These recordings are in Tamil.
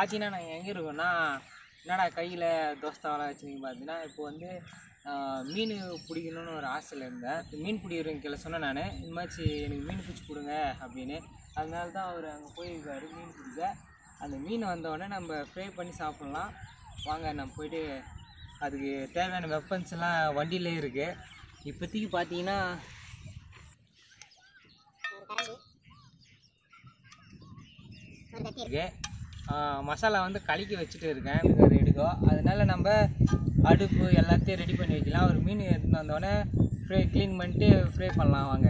பார்த்தீங்கன்னா நாங்கள் எங்கே இருக்கோம்னா என்னடா கையில் தோசை தவளை வச்சுருக்கீங்க பார்த்தீங்கன்னா இப்போ வந்து ஆஹ், மீன் பிடிக்கணும்னு ஒரு ஆசையில் இருந்தேன் மீன் பிடிக்கிறவங்க சொன்னேன் நான் இந்த மாதிரி எனக்கு மீன் பிடிச்சி கொடுங்க அப்படின்னு அதனால தான் அவர் அங்கே போயிருக்காரு மீன் பிடிக்க அந்த மீன் வந்தோடனே நம்ம ஃப்ரை பண்ணி சாப்பிட்லாம் வாங்க நம்ம போயிட்டு அதுக்கு தேவையான வெப்பன்ஸ் எல்லாம் வண்டியிலே இருக்குது இப்போதைக்கு பார்த்தீங்கன்னா இருக்கு ஆஹ் மசாலா வந்து கலக்கி வச்சுட்டு இருக்கேன் இது ரெடிக்கோ அதனால நம்ம அடுப்பு எல்லாத்தையும் ரெடி பண்ணி வைக்கலாம் ஒரு மீன் எடுத்துன்னு வந்தோடனே ஃப்ரை க்ளீன் பண்ணிட்டு ஃப்ரை பண்ணலாம் வாங்க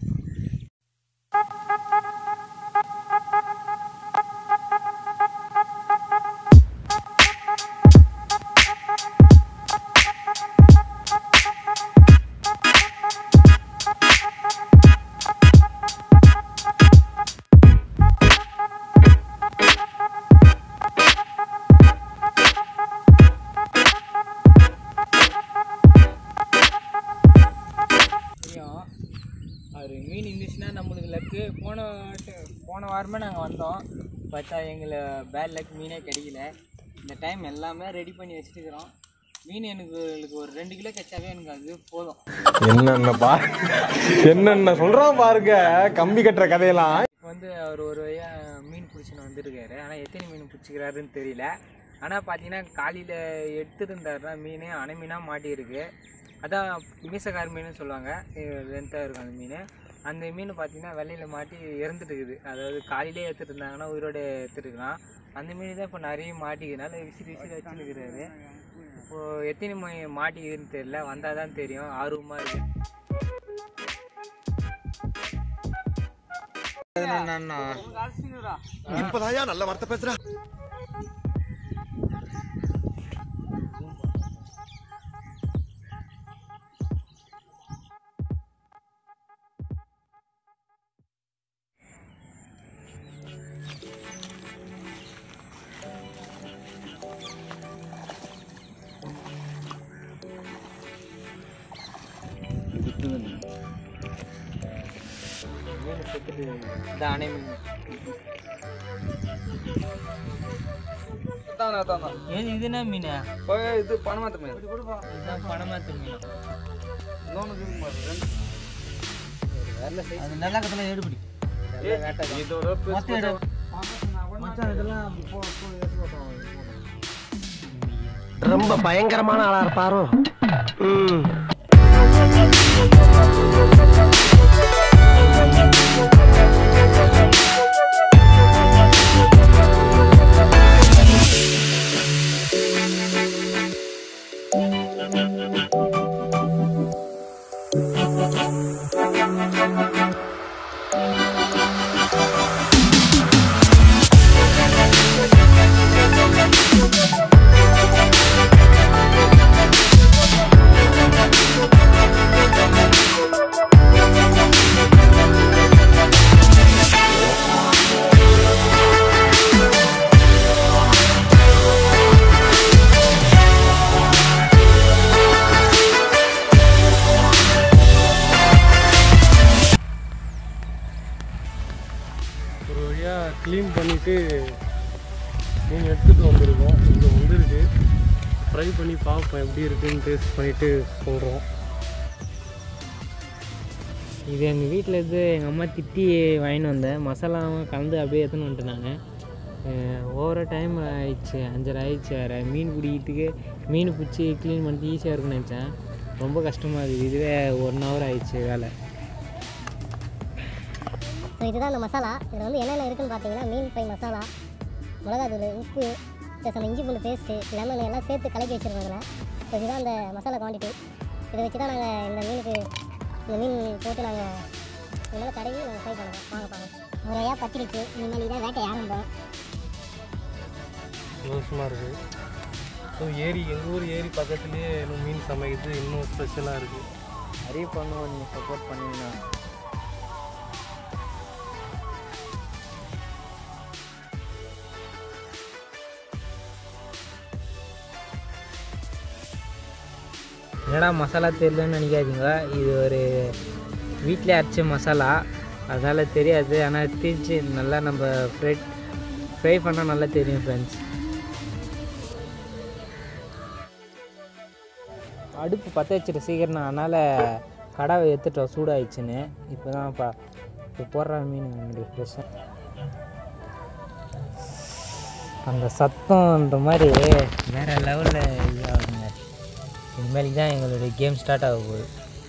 தெரியும் அவர் மீன் இருந்துச்சுன்னா நம்மளுக்கு லக்கு போன வாட்டு- போன வாரமே நாங்கள் வந்தோம் பார்த்தா எங்களை பேட் லக் மீனே கிடைக்கல இந்த டைம் எல்லாமே ரெடி பண்ணி வச்சுட்டுக்கிறோம் மீன் எனக்கு எனக்கு ஒரு ரெண்டு கிலோ கிடைச்சாவே எனக்கு அது போதும் என்னென்ன பா என்னென்ன சொல்றான் பாருங்க கம்பி கட்டுற கதையெல்லாம் இப்போ வந்து அவர் ஒரு வழியாக மீன் பிடிச்சின்னு வந்திருக்காரு ஆனால் எத்தனை மீன் பிடிச்சிக்கிறாருன்னு தெரியல ஆனால் பார்த்தீங்கன்னா காலையில் எடுத்துட்டு இருந்தாருன்னா மீன் அணை மீனாக மாட்டியிருக்கு அதான் மீசக்கார மீன் சொல்லுவாங்க லென்த்தாக இருக்கும் அந்த மீன் அந்த மீன் பார்த்தீங்கன்னா வெள்ளையில் மாட்டி இறந்துட்டு இருக்குது அதாவது காலையிலே எடுத்துட்டு இருந்தாங்கன்னா உயிரோட எடுத்துருக்கலாம் அந்த மீன் தான் இப்போ நிறைய மாட்டிக்கிறதுனால விசிறி விசிறி வச்சுருக்கிறாரு இப்போது எத்தனை மணி மாட்டிக்குதுன்னு தெரியல வந்தால் தான் தெரியும் ஆர்வமாக இருக்கு இப்பதாயா நல்ல வார்த்தை பேசுற மீன் செத்துட்டு இந்த அணை மீன் ஏது இது என்ன மீன் இது பணமாத்த மீன் இதுதான் பணமாத்து மீன் அது நல்லா கத்துல எடுபடி இதோட மொத்தம் எடு மொத்தம் இதெல்லாம் போ போ எடுத்து போட்டோம் ரொம்ப பயங்கரமான ஆளா இருப்பாரோ ம் ஒரு வழியாக க்ளீன் பண்ணிவிட்டு மீன் எடுத்துகிட்டு வந்திருக்கோம் இங்கே வந்துருக்கு ஃப்ரை பண்ணி பார்ப்போம் எப்படி இருக்குன்னு டேஸ்ட் பண்ணிவிட்டு சொல்கிறோம் இது எங்கள் வீட்டில் இருந்து எங்கள் அம்மா திட்டி வாங்கிட்டு வந்தேன் மசாலாவும் கலந்து அப்படியே எடுத்துன்னு வந்துட்டாங்க ஓவராக டைம் ஆயிடுச்சு அஞ்சரை ஆயிடுச்சு வேறு மீன் பிடிக்கிறதுக்கு மீன் பிடிச்சி க்ளீன் பண்ணிட்டு ஈஸியாக இருக்கும்னு நினச்சேன் ரொம்ப கஷ்டமாக இருக்குது இதுவே ஒன் ஹவர் ஆயிடுச்சு வேலை ஸோ இதுதான் அந்த மசாலா இதில் வந்து என்னென்ன இருக்குன்னு பார்த்தீங்கன்னா மீன் ஃப்ரை மசாலா மிளகாத்தூள் உப்பு ப்ளஸ் அந்த இஞ்சி பூண்டு பேஸ்ட்டு லெமன் எல்லாம் சேர்த்து கலக்கி வச்சுருக்கோம் இதில் ஸோ இதுதான் அந்த மசாலா குவான்டிட்டி இதை வச்சு தான் நாங்கள் இந்த மீனுக்கு இந்த மீன் போட்டு நாங்கள் இதனால் தடவி நாங்கள் ஃப்ரை பண்ணுவோம் வாங்க பாருங்க ஒரு வழியாக பத்திரிச்சு இனிமேல் இதான் வேட்டை ஆரம்பம் சந்தோஷமாக இருக்குது ஸோ ஏரி எங்கள் ஊர் ஏரி பக்கத்துலேயே இன்னும் மீன் சமைக்கிறது இன்னும் ஸ்பெஷலாக இருக்குது நிறைய பண்ணுவோம் நீங்கள் சப்போர்ட் பண்ணீங்கன்னா என்னடா மசாலா தெரியலன்னு நினைக்காதீங்க இது ஒரு வீட்டிலே அரைச்ச மசாலா அதனால் தெரியாது ஆனால் திரிச்சு நல்லா நம்ம ஃப்ரை ஃப்ரை பண்ணால் நல்லா தெரியும் ஃப்ரெண்ட்ஸ் அடுப்பு பற்ற வச்சுட்டு சீக்கிரம் அதனால் கடாவை எடுத்துட்டோம் சூடாயிடுச்சுன்னு இப்போ தான் இப்போ இப்போ போடுற மீன் என்னுடைய ஃப்ரெஷ்ஷாக அந்த சத்தம்ன்ற மாதிரி வேறு லெவலில் இதாகுங்க இனிமேல் தான் எங்களுடைய கேம் ஸ்டார்ட் ஆக போகுது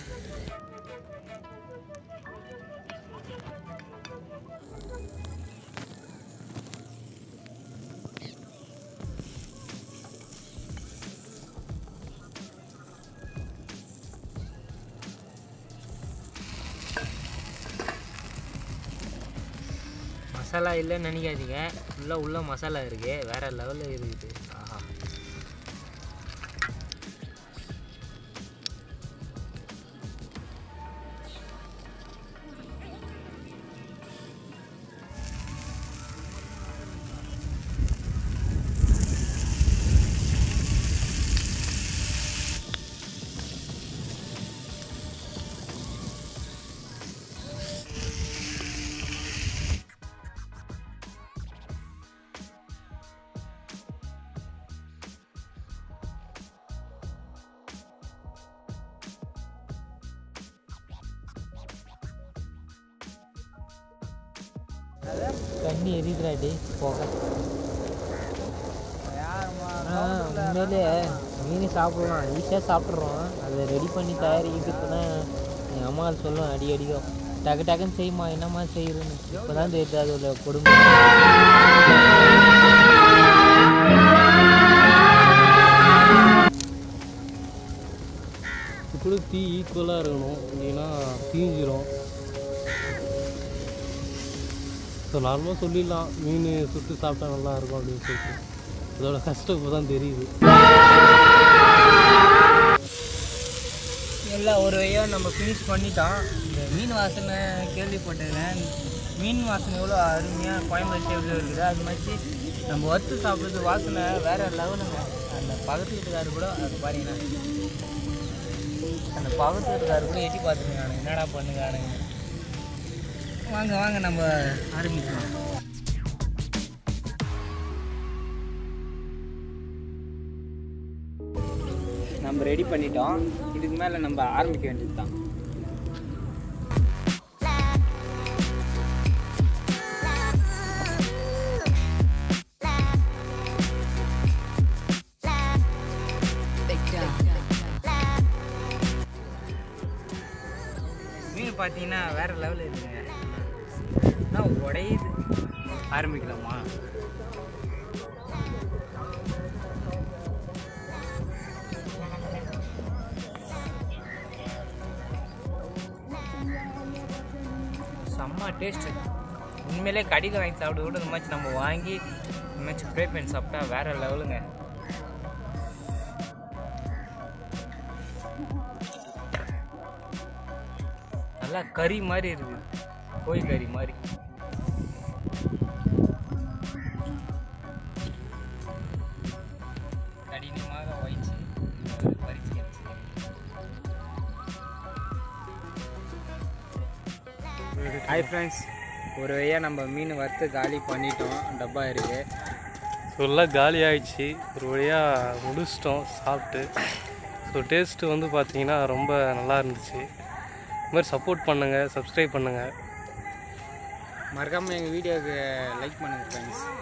மசாலா இல்லைன்னு நினைக்காதீங்க ஃபுல்லாக உள்ள மசாலா இருக்குது வேறு லெவலில் இருக்குது ஆஹா தண்ணி எரியுதுடாடி போக ஆ, உண்மையிலே மீன் சாப்பிடலாம் ஈஸியாக சாப்பிட்றோம் அதை ரெடி பண்ணி தயாரிக்கிறதுக்கு தான் எங்கள் அம்மா சொல்லுவேன் அடி அடிக்கும் டக்கு டக்குன்னு செய்யுமா என்னம்மா செய்யுதுன்னு இப்போ தான் தெரியுது அதோட கொடுமை இது கூட தீ ஈக்குவலாக இருக்கணும் இல்லைன்னா தீஞ்சிரும் ஸோ நார்மலாக சொல்லிடலாம் மீன் சுட்டு சாப்பிட்டா நல்லா இருக்கும் அப்படின்னு சொல்லிட்டு அதோட கஷ்டம் இப்போ தான் தெரியுது எல்லாம் ஒரு வழியாக நம்ம ஃபினிஷ் பண்ணிட்டோம் இந்த மீன் வாசனை கேள்விப்பட்டதில் மீன் வாசனை எவ்வளோ அருமையாக கோயம்புத்தூர் ஷேப்பில் இருக்குது அது மாதிரி நம்ம வறுத்து சாப்பிட்றது வாசனை வேறு லெவலுங்க அந்த பக்கத்து வீட்டுக்காரர் கூட அது பாருங்கண்ணா அந்த பக்கத்து வீட்டுக்காரர் கூட எட்டி பார்த்துருக்கானு என்னடா பண்ணுங்கானுங்க வாங்க வாங்க நம்ம ஆரம்பிக்கலாம் நம்ம ரெடி பண்ணிட்டோம் இதுக்கு மேலே நம்ம ஆரம்பிக்க வேண்டியது தான் மீன் பார்த்தீங்கன்னா வேற லெவலில் இருக்குங்க நான் உடையுது ஆரம்பிக்கலாமா செம்ம டேஸ்ட்டு உண்மையிலே கடையில் வாங்கி சாப்பிட கூட இந்த மாதிரி நம்ம வாங்கி இந்த மாதிரி ஃப்ரை பண்ணி சாப்பிட்டா வேற லெவலுங்க நல்லா கறி மாதிரி இருக்குது கோழி கறி மாதிரி கடினமாக வைச்சு பறிச்சு ஹாய் ஃப்ரெண்ட்ஸ் ஒரு வழியாக நம்ம மீன் வறுத்து காலி பண்ணிட்டோம் டப்பா இருக்குது ஃபுல்லாக காலி ஆயிடுச்சு ஒரு வழியாக முடிச்சிட்டோம் சாப்பிட்டு ஸோ டேஸ்ட்டு வந்து பார்த்தீங்கன்னா ரொம்ப நல்லா இருந்துச்சு இது மாதிரி சப்போர்ட் பண்ணுங்கள் சப்ஸ்கிரைப் பண்ணுங்கள் மறக்காமல் எங்கள் வீடியோவுக்கு லைக் பண்ணுங்கள் ஃப்ரெண்ட்ஸ்